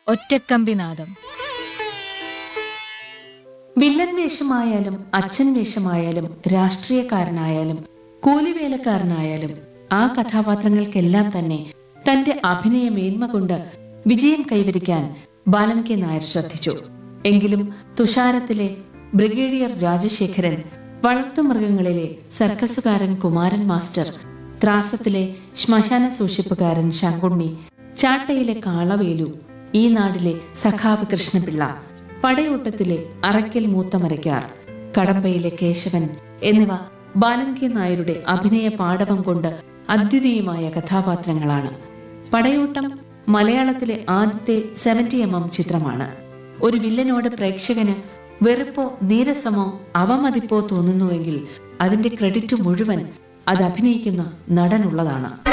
ഒറ്റക്കമ്പിനാദം villain വേഷമായാലും അച്ഛൻ വേഷമായാലും രാഷ്ട്രീയക്കാരനായാലും കൂലിവേലക്കാരനായാലും ആ കഥാപാത്രങ്ങൾക്കെല്ലാം തന്നെ തന്റെ അഭിനയ മേന്മ കൊണ്ട് വിജയം കൈവരിക്കാൻ ബാലൻ കെ നായർ ശ്രദ്ധിച്ചു എങ്കിലും തുഷാരത്തിലെ ബ്രിഗേഡിയർ രാജശേഖരൻ വളർത്തുമൃഗങ്ങളിലെ സർക്കസുകാരൻ കുമാരൻ മാസ്റ്റർ ത്രാസത്തിലെ ശ്മശാന സൂക്ഷിപ്പുകാരൻ ശങ്കുണ്ണി ചാട്ടയിലെ കാളവേലു ഈ നാടിലെ സഖാവ് കൃഷ്ണപിള്ള പടയോട്ടത്തിലെ അറയ്ക്കൽ മൂത്തമരയ്ക്കാർ കടമ്പയിലെ കേശവൻ എന്നിവ ബാലൻ കെ നായരുടെ അഭിനയ പാടവം കൊണ്ട് അദ്വിതീയമായ കഥാപാത്രങ്ങളാണ് പടയോട്ടം മലയാളത്തിലെ ആദ്യത്തെ സെവന്റി എം എം ചിത്രമാണ് ഒരു വില്ലനോട് പ്രേക്ഷകന് വെറുപ്പോ നീരസമോ അവമതിപ്പോ തോന്നുന്നുവെങ്കിൽ അതിന്റെ ക്രെഡിറ്റ് മുഴുവൻ അത് അഭിനയിക്കുന്ന നടനുള്ളതാണ്